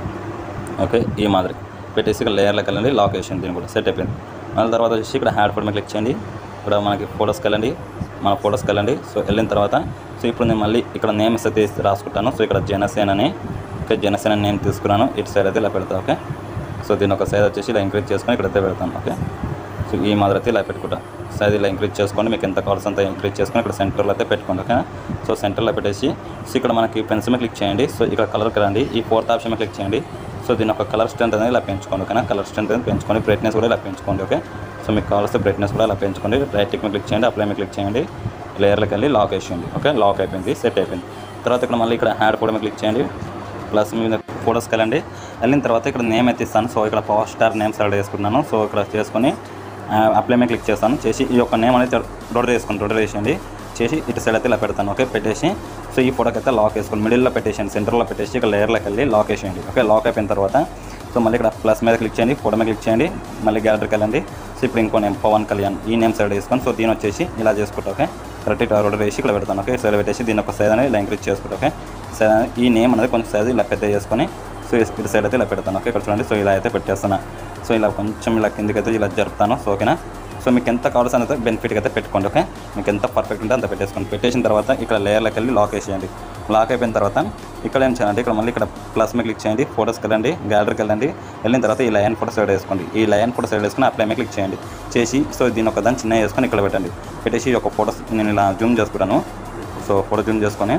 Speaker 1: ఓకే ఈ మాదిరి పెట్టేసి ఇక్కడ లేయర్లోకి వెళ్ళండి లాక్ వేసింది దీన్ని కూడా సెట్ అయిపోయింది మళ్ళీ తర్వాత వచ్చేసి ఇక్కడ హ్యాడ్ ఫోటో మీద క్లిక్ చేయండి ఇక్కడ మనకి ఫోటోస్కి వెళ్ళండి మన ఫోటోస్కి వెళ్ళండి సో వెళ్ళిన తర్వాత సో ఇప్పుడు నేను మళ్ళీ ఇక్కడ నేమ్స్ అయితే రాసుకుంటాను సో ఇక్కడ జనసేన అని ఓకే జనసేన నేమ్ తీసుకున్నాను ఇటు సైడ్ అయితే ఇలా పెడతాను ఓకే సో దీని ఒక సైజ్ వచ్చేసి ఇలా ఇంక్రీజ్ చేసుకొని ఇక్కడైతే పెడతాను ఓకే సో ఈ మాదిరి అయితే ఇలా పెట్టుకుంటా సైజ్ ఇలా ఇంక్రీజ్ చేసుకోండి మీకు ఎంత కావాల్సి అంత ఇంక్రీజ్ చేసుకొని ఇక్కడ సెంటర్లో అయితే పెట్టుకోండి ఓకే సో సెంటర్లో పెట్టేసి సో ఇక్కడ మనకి పెన్సిల్ మీద క్లిక్ చేయండి సో ఇక్కడ కలర్కి రండి ఈ ఫోర్త్ ఆప్షన్ మీద క్లిక్ చేయండి సో దీని ఒక కలర్ స్ట్రెంత్ అనేది ఇలా పెంచుకోండి ఓకేనా కలర్ స్ట్రెంత్ అనేది పెంచుకోండి బ్రైట్నెస్ కూడా ఇలా పెంచుకోండి ఓకే సో మీకు కావాల్సిన బ్రైట్నెస్ కూడా ఇలా పెంచుకోండి రైట్ క్లిక్ మీద క్లిక్ చేయండి అప్లై మీద క్లిక్ చేయండి లేయర్లోకి వెళ్ళి లాక్ వేసేయండి ఓకే లాక్ అయిపోయింది సెట్ అయిపోయింది తర్వాత ఇక్కడ మళ్ళీ ఇక్కడ హ్యాడ్ ఫోటో మీద క్లిక్ చేయండి ప్లస్ మీద ఫోటోస్కి వెళ్ళండి వెళ్ళిన తర్వాత ఇక్కడ నేమ్ అయితే ఇస్తాను సో ఇక్కడ పవర్ స్టార్ నేమ్ సెలెక్ట్ చేసుకుంటున్నాను సో ఇక్కడ చేసుకొని అప్లై మీద క్లిక్ చేస్తాను చేసి ఈ యొక్క నేమ్ అనేది రొటేట్ చేసుకుని రొటేట్ చేసేయండి చేసి ఇటు సైడ్ అయితే ఇలా పెడతాను ఓకే పెట్టేసి సో ఈ ఫోటోకి అయితే లాక్ వేసుకొని మిడిల్లో పెట్టేసేయండి సెంటర్లో పెట్టేసి ఇక్కడ లేయర్లోకి వెళ్ళి లాక్ వేసేయండి ఓకే లాక్ అయిపోయిన తర్వాత సో మళ్ళీ ఇక్కడ ప్లస్ మీద క్లిక్ చేయండి ఫోటో మీద క్లిక్ చేయండి మళ్ళీ గ్యాలరీకి వెళ్ళండి సో ఇప్పుడు ఇంకో నేమ్ పవన్ కళ్యాణ్ ఈ నేమ్ సైడ్ చేసుకొని సో దీని వచ్చేసి ఇలా చేసుకుంటా ఓకే కరెక్ట్ ఇట్లా రొటేట్ చేసి ఇక్కడ పెడతాను ఓకే సైడ్ పెట్టేసి దీని ఒక సైజ్ అనేది ఇలా ఇంక్రీజ్ చేసుకుంటా ఓకే సైజ్ అనేది- ఈ నేమ్ అనేది కొంచెం సైజ్ ఇలా పెద్ద చేసుకొని సో ఇటు సైడ్ అయితే ఇలా పెడతాను ఓకే ఇక్కడ చూడండి సో ఇలా అయితే పెట్టేస్తాను సో ఇలా కొంచెం ఇలా కిందకి అయితే ఇలా జరుపుతాను సో ఓకేనా సో మీకు ఎంత కావాల్సిన అయితే బెనిఫిట్గా అయితే పెట్టుకోండి ఓకే మీకు ఎంత పర్ఫెక్ట్ ఉంటే అంత పెట్టేసుకోండి పెట్టేసిన తర్వాత ఇక్కడ లేయర్లోకి వెళ్ళి లాక్ వేసేయండి లాక్ అయిపోయిన తర్వాత ఇక్కడ ఏం చేయాలంటే ఇక్కడ మళ్ళీ ఇక్కడ ప్లస్ మీద క్లిక్ చేయండి ఫోటోస్కి వెళ్ళండి గ్యాలరీకి వెళ్ళండి వెళ్ళిన తర్వాత ఈ లైన్ ఫోటో సైడ్ వేసుకోండి ఈ లైన్ ఫోటో సైడ్ వేసుకొని అప్లై మీద క్లిక్ చేయండి చేసి సో దీని ఒక దాన్ని చిన్న వేసుకొని ఇక్కడ పెట్టండి పెట్టేసి ఈ ఒక ఫోటోస్ నేను ఇలా జూమ్ చేసుకుంటాను సో ఫోటో జూమ్ చేసుకొని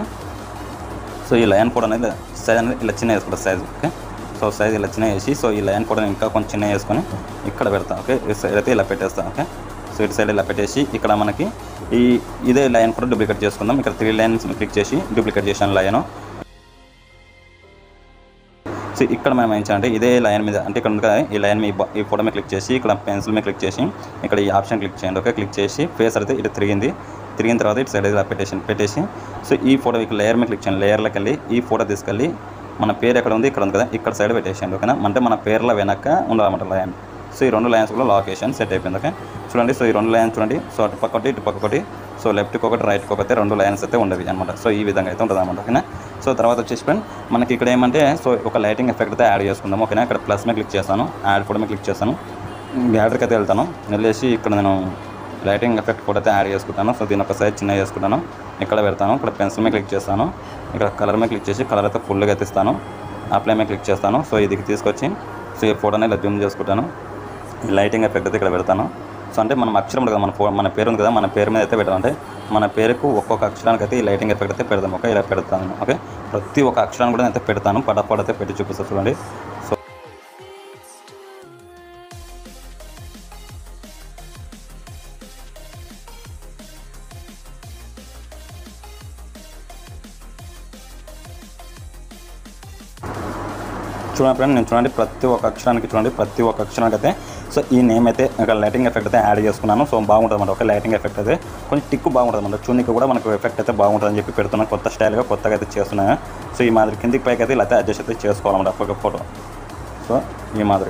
Speaker 1: సో ఈ లయన్ ఫోటో అనేది సైజ్ అనేది ఇలా చిన్న వేసుకుంటా సైజ్ ఓకే సో సైజ్ ఇలా చిన్న వేసి సో ఈ లయన్ ఫోటోని ఇంకా కొంచెం చిన్న వేసుకొని ఇక్కడ పెడతాం ఓకే ఈ సైడ్ అయితే ఇలా పెట్టేస్తాం ఓకే సో ఇటు సైడ్ ఇలా పెట్టేసి ఇక్కడ మనకి ఈ ఇదే లైన్ ఫోటో డూప్లికేట్ చేసుకుందాం ఇక్కడ త్రీ లైన్స్ క్లిక్ చేసి డూప్లికేట్ చేసాను లయన్ సో ఇక్కడ మనం ఏం చేయాలంటే ఇదే లైన్ మీద అంటే ఇక్కడ ఉంది కదా ఈ లైన్ మీ ఈ ఫోటో మీద క్లిక్ చేసి ఇక్కడ పెన్సిల్ మీద క్లిక్ చేసి ఇక్కడ ఈ ఆప్షన్ క్లిక్ చేయండి ఓకే క్లిక్ చేసి ఫేస్ అయితే ఇటు తిరిగింది తిరిగిన తర్వాత ఇటు సైడ్ ఇలా పెట్టేసి పెట్టేసి సో ఈ ఫోటో ఇక్కడ లేయర్ మీద క్లిక్ చేయండి లేయర్లోకి వెళ్ళి ఈ ఫోటో తీసుకెళ్ళి మన పేరు ఎక్కడ ఉంది ఇక్కడ ఉంది కదా ఇక్కడ సైడ్ పెట్టేసేయండి ఓకేనా అంటే మన పేర్ల వెనక ఉండాలన్నమాట లైన్ సో ఈ రెండు లైన్స్ కూడా లొకేషన్ సెట్ అయిపోయింది ఓకే చూడండి సో ఈ రెండు లైన్స్ చూడండి సో అటు పక్క ఒకటి ఇటు పక్క ఒకటి సో లెఫ్ట్కి ఒకటి రైట్కి ఒకటి రెండు లైన్స్ అయితే ఉండేవి అనమాట సో ఈ విధంగా అయితే ఉంటుంది అనమాట ఓకేనా సో తర్వాత వచ్చేసి ఫ్రెండ్ మనకి ఇక్కడ ఏమంటే సో ఒక లైటింగ్ ఎఫెక్ట్ అయితే యాడ్ చేసుకుందాం ఓకేనా ఇక్కడ ప్లస్ మీద క్లిక్ చేస్తాను యాడ్ కూడా మీద క్లిక్ చేస్తాను గ్యాలరీకి అయితే వెళ్తాను వెళ్ళేసి ఇక్కడ నేను లైటింగ్ ఎఫెక్ట్ కూడా అయితే యాడ్ చేసుకుంటాను సో దీని ఒక సైజ్ చిన్న చేసుకుంటాను ఇక్కడ పెడతాను ఇక్కడ పెన్సిల్ మీద క్లిక్ చేస్తాను ఇక్కడ కలర్ మీద క్లిక్ చేసి కలర్ అయితే ఫుల్గా అయితే ఇస్తాను అప్లై మీద క్లిక్ చేస్తాను సో ఇది తీసుకొచ్చి సో ఈ ఫోటోని ఇలా జూమ్ చేసుకుంటాను ఈ లైటింగ్ ఎఫెక్ట్ అయితే ఇక్కడ పెడతాను సో అంటే మనం అక్షరం ఉంది కదా మన ఫో మన పేరు ఉంది కదా మన పేరు మీద అయితే పెట్టాలి అంటే మన పేరుకు ఒక్కొక్క అక్షరానికి అయితే ఈ లైటింగ్ ఎఫెక్ట్ అయితే పెడతాం ఓకే ఇలా పెడతాను ఓకే ప్రతి ఒక్క అక్షరాన్ని కూడా అయితే పెడతాను పడపడ అయితే పెట్టి చూపిస్తాను చూడండి సో చూడండి ఫ్రెండ్ నేను చూడండి ప్రతి ఒక్క అక్షరానికి చూడండి ప్రతి ఒక్క అక్షరానికి అయితే సో ఈ నేమ్ అయితే ఇక్కడ లైటింగ్ ఎఫెక్ట్ అయితే యాడ్ చేసుకున్నాను సో బాగుంటుంది అనమాట ఒక లైటింగ్ ఎఫెక్ట్ అయితే కొంచెం టిక్ బాగుంటుంది అనమాట చూనికి కూడా మనకు ఎఫెక్ట్ అయితే బాగుంటుంది అని చెప్పి పెడుతున్నాను కొత్త స్టైల్గా కొత్తగా అయితే చేస్తున్నాను సో ఈ మాదిరి కిందికి పైకి అయితే ఇలా అయితే అడ్జస్ట్ అయితే చేసుకోవాలన్నమాట ఒక ఫోటో సో ఈ మాదిరి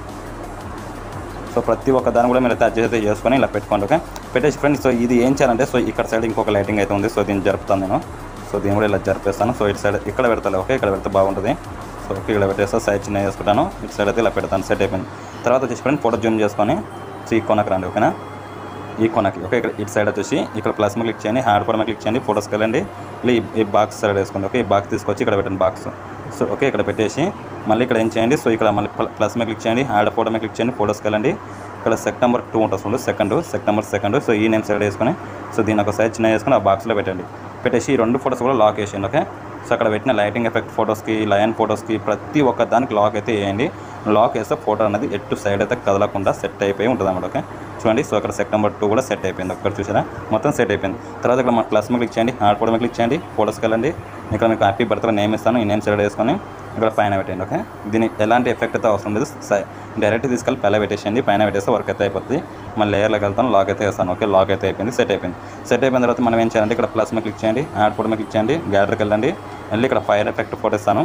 Speaker 1: సో ప్రతి ఒక్క దాన్ని కూడా మీరు అయితే అడ్జస్ట్ అయితే చేసుకొని ఇలా పెట్టుకోండి ఓకే పెట్టేసి ఫ్రెండ్స్ సో ఇది ఏం చేయాలంటే సో ఇక్కడ సైడ్ ఇంకొక లైటింగ్ అయితే ఉంది సో దీన్ని జరుపుతాను నేను సో దీన్ని కూడా ఇలా జరిపేస్తాను సో ఇటు సైడ్ ఇక్కడ పెడతాను ఓకే ఇక్కడ పెడితే బాగుంటుంది సో ఓకే ఇక్కడ పెట్టేస్తా సైజ్ చిన్న చేసుకుంటాను ఇటు సైడ్ అయితే ఇలా పెడతాను సెట్ అయిపోయింది తర్వాత వచ్చేసి ఫ్రెండ్ ఫోటో జూమ్ చేసుకొని సో ఈ కొనకు రండి ఓకేనా ఈ కొనకి ఓకే ఇక్కడ ఇటు సైడ్ వచ్చేసి ఇక్కడ ప్లస్ మీద క్లిక్ చేయండి హార్డ్ కూడా మీద క్లిక్ చేయండి ఫోటోస్కి వెళ్ళండి ఇలా ఈ- ఈ బాక్స్ సైడ్ వేసుకోండి ఓకే ఈ బాక్స్ తీసుకొచ్చి ఇక్కడ పెట్టండి బాక్స్ సో ఓకే ఇక్కడ పెట్టేసి మళ్ళీ ఇక్కడ ఏం చేయండి సో ఇక్కడ మళ్ళీ ప్ల- ప్లస్ మీద క్లిక్ చేయండి హార్డ్ ఫోటో మీద క్లిక్ చేయండి ఫోటోస్కి వెళ్ళండి ఇక్కడ సెప్టెంబర్ టూ ఉంటుంది చూడండి సెకండ్ సెప్టెంబర్ సెకండ్ సో ఈ నేమ్ సైడ్ వేసుకొని సో దీని ఒక సైజ్ చిన్న వేసుకొని ఆ బాక్స్లో పెట్టండి పెట్టేసి ఈ రెండు ఫోటోస్ కూడా లాక్ వేసేయండి ఓకే సో అక్కడ పెట్టిన లైటింగ్ ఎఫెక్ట్ ఫోటోస్కి లయన్ ఫోటోస్కి ప్రతి ఒక్క దానికి లాక్ అయితే వేయండి లాక్ వేస్తే ఫోటో అనేది ఎటు సైడ్ అయితే కదలకుండా సెట్ అయిపోయి ఉంటుంది అన్నమాట ఓకే చూడండి సో అక్కడ సెప్టెంబర్ టూ కూడా సెట్ అయిపోయింది ఒకటి చూసారా మొత్తం సెట్ అయిపోయింది తర్వాత ఇక్కడ మన ప్లస్ మీద క్లిక్ చేయండి హార్డ్ ఫోటో మీద క్లిక్ చేయండి ఫోటోస్కి వెళ్ళండి ఇక్కడ మీకు హ్యాపీ బర్త్డే నేమ్ ఇస్తాను ఈ నేమ్ సెలెక్ట్ చేసుకొని ఇక్కడ పైన పెట్టండి ఓకే దీనికి ఎలాంటి ఎఫెక్ట్ అయితే అవసరం లేదు సై- డైరెక్ట్ తీసుకెళ్ళి పైన పెట్టేసేయండి పైన పెట్టేస్తే వర్క్ అయితే అయిపోతుంది మళ్ళీ లేయర్లోకి వెళ్తాను లాక్ అయితే వేస్తాను ఓకే లాక్ అయితే అయిపోయింది సెట్ అయిపోయింది సెట్ అయిపోయిన తర్వాత మనం ఏం చేయాలంటే ఇక్కడ ప్లస్ మీద క్లిక్ చేయండి యాడ్ ఫోటో మీద క్లిక్ చేయండి గ్యాలరీకి వెళ్ళండి వెళ్ళి ఇక్కడ ఫైర్ ఎఫెక్ట్ ఫోటో ఇస్తాను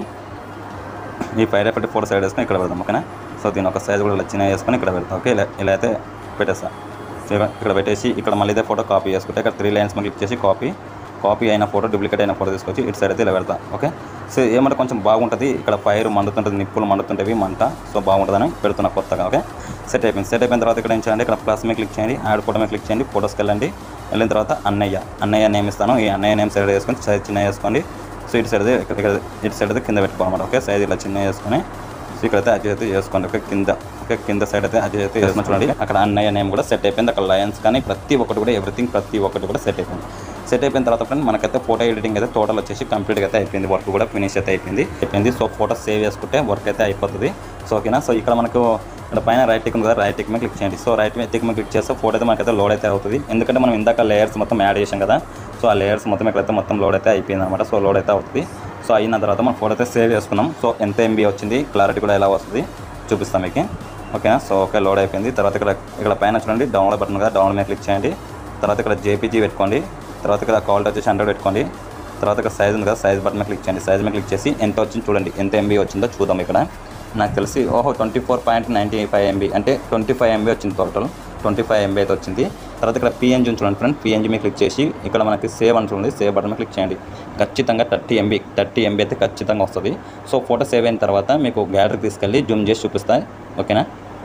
Speaker 1: ఈ ఫైర్ ఎఫెక్ట్ ఫోటో సైడ్ వేసుకొని ఇక్కడ పెడదాం ఓకేనా సో దీని ఒక సైజ్ కూడా ఇలా చిన్న వేసుకొని ఇక్కడ పెడతాం ఓకే ఇలా ఇలా అయితే పెట్టేస్తాను సో ఇక్కడ- ఇక్కడ పెట్టేసి ఇక్కడ మళ్ళీ ఇదే ఫోటో కాపీ చేసుకుంటే ఇక్కడ త్రీ లైన్స్ మీద క్లిక్ చేసి కాపీ కాపీ అయిన ఫోటో డూప్లికేట్ అయిన ఫోటో తీసుకొచ్చి ఇటు సైడ్ అయితే ఇలా పెడతాం ఓకే సో ఏమంటే కొంచెం బాగుంటుంది ఇక్కడ ఫైర్ మండుతుంటుంది నిప్పులు మండుతుంటేవి మంట సో బాగుంటుందని పెడుతున్నా కొత్తగా ఓకే సెట్ అయిపోయింది సెట్ అయిపోయిన తర్వాత ఇక్కడ ఏం చేయండి ఇక్కడ ప్లస్ మీద క్లిక్ చేయండి యాడ్ ఫోటో మీద క్లిక్ చేయండి ఫోటోస్కి వెళ్ళండి వెళ్ళిన తర్వాత అన్నయ్య అన్నయ్య నేమ్ ఇస్తాను ఈ అన్నయ్య నేమ్ సైడ్ వేసుకొని సైజ్ చిన్న వేసుకోండి సో ఇటు సైడ్ ఇక్కడ ఇక్కడ ఇటు సైడ్ అయితే కింద పెట్టుకోవాలన్నమాట ఓకే సైజ్ ఇలా చిన్న వేసుకొని సో ఇక్కడైతే అడ్జస్ట్ అయితే చేసుకోండి ఓకే కింద ఓకే కింద సైడ్ అయితే అడ్జస్ట్ అయితే చేసుకుని చూడండి అక్కడ అన్నయ్య నేమ్ కూడా సెట్ అయిపోయింది అక్కడ లయన్స్ కానీ ప్రతి ఒక్కటి కూడా ఎవ్రీథింగ్ ప్రతి ఒక్కటి కూడా సెట్ అయిపోయింది సెట్ అయిపోయిన తర్వాత ఫ్రెండ్ మనకైతే ఫోటో ఎడిటింగ్ అయితే టోటల్ వచ్చేసి కంప్లీట్గా అయితే అయిపోయింది వర్క్ కూడా ఫినిష్ అయితే అయిపోయింది అయిపోయింది సో ఫోటో సేవ్ చేసుకుంటే వర్క్ అయితే అయిపోతుంది సో ఓకేనా సో ఇక్కడ మనకు ఇక్కడ పైన రైట్ టిక్ ఉంది కదా రైట్ టిక్ మీద క్లిక్ చేయండి సో రైట్ టిక్ మీద క్లిక్ చేస్తే ఫోటో అయితే మనకైతే లోడ్ అయితే అవుతుంది ఎందుకంటే మనం ఇందాక లేయర్స్ మొత్తం యాడ్ చేసాం కదా సో ఆ లేయర్స్ మొత్తం ఇక్కడైతే మొత్తం లోడ్ అయితే అయిపోయింది అనమాట సో లోడ్ అయితే అవుతుంది సో అయిన తర్వాత మనం ఫోటో అయితే సేవ్ చేసుకున్నాం సో ఎంత ఎంబీ వచ్చింది క్లారిటీ కూడా ఎలా వస్తుంది చూపిస్తాం మీకు ఓకేనా సో ఓకే లోడ్ అయిపోయింది తర్వాత ఇక్కడ ఇక్కడ పైన చూడండి డౌన్లోడ్ బటన్ కదా డౌన్లోడ్ మీద క్లిక్ చేయండి తర్వాత ఇక్కడ జేపీజీ పెట్టుకోండి తర్వాత ఇక్కడ క్వాలిటీ వచ్చేసి హండ్రెడ్ పెట్టుకోండి తర్వాత ఇక్కడ సైజ్ ఉంది కదా సైజ్ బటన్ మీద క్లిక్ చేయండి సైజ్ మీద క్లిక్ చేసి ఎంత వచ్చింది చూడండి ఎంత ఎంబీ వచ్చిందో చూద్దాం ఇక్కడ నాకు తెలిసి ఓహో twenty four point ninety five MB అంటే ట్వంటీ ఫైవ్ ఎంబీ వచ్చింది టోటల్ ట్వంటీ ఫైవ్ ఎంబీ అయితే వచ్చింది తర్వాత ఇక్కడ పిఎన్జీ చూడండి ఫ్రెండ్ పిఎన్జీ మీద క్లిక్ చేసి ఇక్కడ మనకి సేవ్ అని చూడండి సేవ్ బటన్ మీద క్లిక్ చేయండి ఖచ్చితంగా థర్టీ ఎంబీ థర్టీ ఎంబీ అయితే ఖచ్చితంగా వస్తుంది సో ఫోటో సేవ్ అయిన తర్వాత మీకు గ్యాలరీ తీసుకెళ్ళి జూమ్ చేసి చూపిస్తాయి ఓకేనా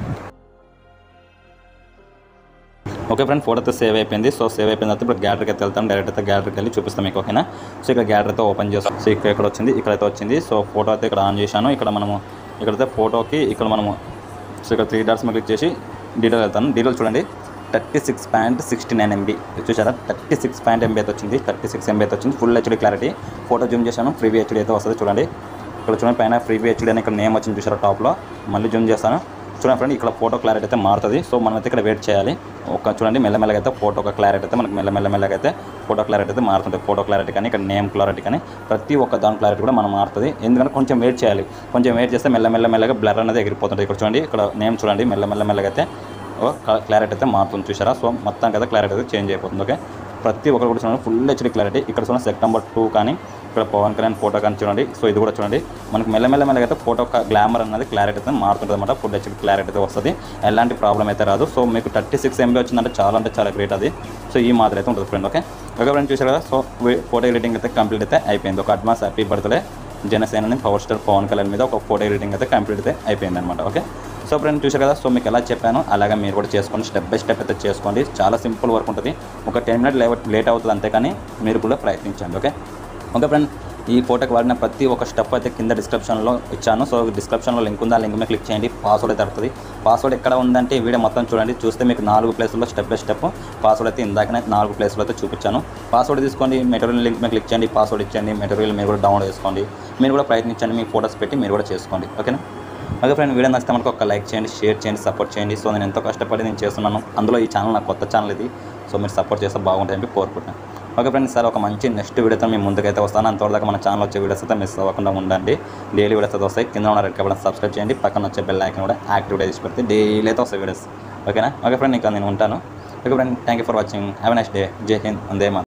Speaker 1: ఓకే ఫ్రెండ్ ఫోటో అయితే సేవ్ అయిపోయింది సో సేవ్ అయిపోయిన తర్వాత ఇప్పుడు గ్యాలరీకి అయితే వెళ్తాం డైరెక్ట్ అయితే గ్యాలరీకి వెళ్ళి చూపిస్తాం మీకు ఓకేనా సో ఇక్కడ గ్యాలరీ అయితే ఓపెన్ చేస్తాం సో ఇక్కడ ఇక్కడ వచ్చింది ఇక్కడైతే వచ్చింది సో ఫోటో అయితే ఇక్కడ ఆన్ చేశాను ఇక్కడ మనము ఇక్కడైతే ఫోటోకి ఇక్కడ మనము సో ఇక్కడ త్రీ డాట్స్ మీద క్లిక్ చేసి డీటెయిల్ వెళ్తాను డీటెయిల్ చూడండి thirty six point sixty nine MB చూసారా థర్టీ సిక్స్ పాయింట్ ఎంబీ అయితే వచ్చింది థర్టీ సిక్స్ ఎంబీ అయితే వచ్చింది full HD clarity photo zoom చేశాను ఫ్రీ హెచ్డీ అయితే వస్తుంది చూడండి ఇక్కడ చూడండి పైన ఫ్రీ హెచ్డీ అని ఇక్కడ నేమ్ వచ్చింది చూసారా టాప్లో మళ్ళీ జూమ్ చేస్తాను చూడండి ఫ్రెండ్ ఇక్కడ ఫోటో క్లారిటీ అయితే మారుతుంది సో మనం అయితే ఇక్కడ వెయిట్ చేయాలి ఒక చూడండి మెల్లమెల్లగా అయితే ఫోటో ఒక క్లారిటీ అయితే మనకి మెల్లమెల్లమెల్లగా అయితే ఫోటో క్లారిటీ అయితే మారుతుంటుంది ఫోటో క్లారిటీ కానీ ఇక్కడ నేమ్ క్లారిటీ కానీ ప్రతి ఒక్క దాని క్లారిటీ కూడా మనం మారుతుంది ఎందుకంటే కొంచెం వెయిట్ చేయాలి కొంచెం వెయిట్ చేస్తే మెల్లమెల్లమెల్లగా బ్లర్ అనేది ఎగిరిపోతుంది ఇక్కడ చూడండి ఇక్కడ నేమ్ చూడండి మెల్లమెల్లమెల్లగా అయితే క్లారిటీ అయితే మారుతుంది చూసారా సో మొత్తం కదా క్లారిటీ అయితే చేంజ్ అయిపోతుంది ఓకే ప్రతి ఒక్కరు కూడా చూడండి ఫుల్ హెచ్డీ క్లారిటీ ఇక్కడ చూడండి సెప్టెంబర్ టూ కానీ ఇక్కడ పవన్ కళ్యాణ్ ఫోటో కానీ చూడండి సో ఇది కూడా చూడండి మనకి మెల్లమెల్ల మెల్లగా అయితే ఫోటో గ్లామర్ అనేది క్లారిటీ అయితే మారుతుంటుంది అనమాట ఫుడ్ హెచ్డి క్లారిటీ అయితే వస్తుంది ఎలాంటి ప్రాబ్లం అయితే రాదు సో మీకు థర్టీ సిక్స్ ఎంబీ వచ్చిందంటే చాలా అంటే చాలా గ్రేట్ అది సో ఈ మాదిరి అయితే ఉంటుంది ఫ్రెండ్ ఓకే ఓకే ఫ్రెండ్ చూసారు కదా సో ఫోటో ఎడిటింగ్ అయితే కంప్లీట్ అయితే అయిపోయింది ఒక అడ్వాన్స్ హ్యాపీ బర్త్డే జనసేనని పవర్ స్టార్ పవన్ కళ్యాణ్ మీద ఒక ఫోటో ఎడిటింగ్ అయితే కంప్లీట్ అయితే అయిపోయింది అనమాట ఓకే సో ఫ్రెండ్ చూసారు కదా సో మీకు ఎలా చెప్పాను అలాగే మీరు కూడా చేసుకోండి స్టెప్ బై స్టెప్ అయితే చేసుకోండి చాలా సింపుల్ వర్క్ ఉంటుంది ఒక టెన్ మినిట్ లేట్ అవుతుంది అంతేకాని మీరు కూడా ప్రయత్నించండి ఓకే ఓకే ఫ్రెండ్ ఈ ఫోటోకి వాడిన ప్రతి ఒక్క స్టెప్ అయితే కింద డిస్క్రిప్షన్లో ఇచ్చాను సో డిస్క్రిప్షన్లో లింక్ ఉంది ఆ లింక్ మీద క్లిక్ చేయండి పాస్వర్డ్ అయితే వస్తుంది పాస్వర్డ్ ఎక్కడ ఉందంటే ఈ వీడియో మొత్తం చూడండి చూస్తే మీకు నాలుగు ప్లేస్లో స్టెప్ బై స్టెప్ పాస్వర్డ్ అయితే ఇందాకనే నాలుగు ప్లేస్లో అయితే చూపించాను పాస్వర్డ్ తీసుకోండి మెటీరియల్ లింక్ మీద క్లిక్ చేయండి పాస్వర్డ్ ఇచ్చండి మెటీరియల్ మీరు కూడా డౌన్లోడ్ చేసుకోండి మీరు కూడా ప్రయత్నించండి మీ ఫోటోస్ పెట్టి మీరు కూడా చేసుకోండి ఓకేనా ఓకే ఫ్రెండ్ వీడియో నచ్చితే మనకు ఒక లైక్ చేయండి షేర్ చేయండి సపోర్ట్ చేయండి సో నేను ఎంతో కష్టపడి నేను చేస్తున్నాను అందులో ఈ ఛానల్ నాకు కొత్త ఛానల్ ఇది సో మీరు సపోర్ట్ చేస్తే బాగుంటుందని కోరుకుంటున్నాను ఓకే ఫ్రెండ్స్ సార్ ఒక మంచి నెక్స్ట్ వీడియోతో మేము ముందుకైతే వస్తాను అంతవరకు మన ఛానల్ వచ్చే వీడియోస్ అయితే మిస్ అవ్వకుండా ఉండండి డైలీ వీడియోస్ అయితే వస్తాయి కింద ఉన్న రెడ్ కబడి సబ్స్క్రైబ్ చేయండి పక్కన వచ్చే బెల్ ఐకన్ కూడా యాక్టివ్ చేసి పెడితే డైలీ అయితే వస్తాయి వీడియోస్ ఓకేనా ఓకే ఫ్రెండ్ ఇంకా నేను ఉంటాను okay friend thank you for watching have next day Jai Hind అందే